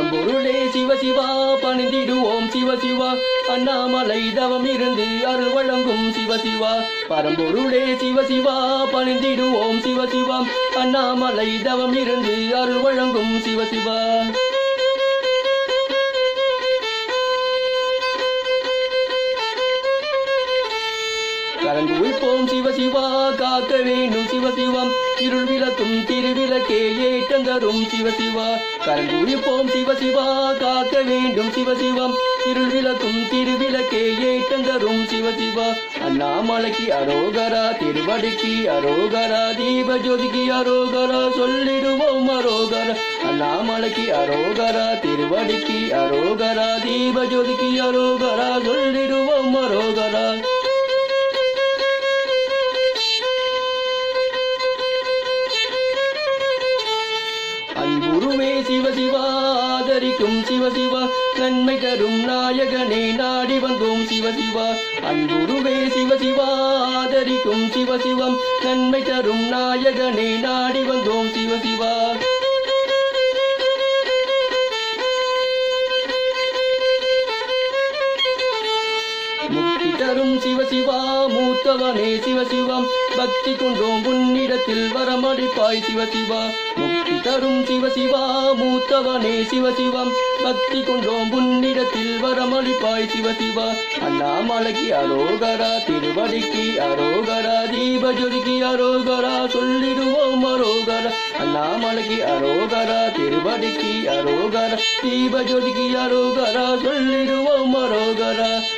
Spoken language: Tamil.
பரம்பொருளே சிவசிவா பணிந்திடுவோம் சிவசிவா அண்ணாமலை தவம் இருந்து அருள் வழங்கும் சிவசிவா பரம்பொருளே சிவசிவா பணிந்திடுவோம் சிவசிவா அண்ணாமலை தவம் இருந்து அருள் வழங்கும் சிவசிவா கரங்கு உய்ப்போம் சிவசிவா காக்க வேண்டும் சிவசிவம் இருள் விளக்கும் திருவிளக்கே ஏற்றந்தரும் சிவசிவா கரங்கு உய்ப்போம் சிவசிவா காக்க வேண்டும் சிவசிவம் இருள் விளக்கும் திருவிளக்கே ஏற்றந்தரும் சிவசிவா அண்ணாமலைக்கு அரோகரா திருவடிக்கு அரோகரா தீப ஜோதிக்கு அரோகரா சொல்லிடுவோம் அரோகரா அண்ணாமலைக்கு அரோகரா திருவடிக்கு அரோகரா தீப ஜோதிக்கு அரோகரா சொல்லிடுவோம் அரோகரா அன்புருவே சிவசிவா ஆதரிக்கும் சிவசிவா நன்மை தரும் நாயகனே நாடி வந்தோம் சிவசிவா அன்புருவே சிவசிவா ஆதரிக்கும் சிவசிவம் நன்மை தரும் நாயகனே நாடி வந்தோம் சிவசிவா முக்தி தரும் சிவசிவா மூத்தவனே சிவசிவம் பக்தி கொண்டோம் உன்னிடத்தில் வரமடிப்பாய் சிவசிவா முக்தி தரும் சிவசிவா மூத்தவனே சிவசிவம் பக்தி கொண்டோம் உன்னிடத்தில் வரமளிப்பாய் சிவசிவா அண்ணாமலைக்கு அரோகரா திருவடிக்கு அரோகரா தீபஜொதிக்கு அரோகரா சொல்லிடுவோம் அரோகரா அண்ணாமலைக்கு அரோகரா திருவடிக்கு அரோகரா தீபஜொதிக்கு அரோகரா சொல்லிடுவோம் அரோகரா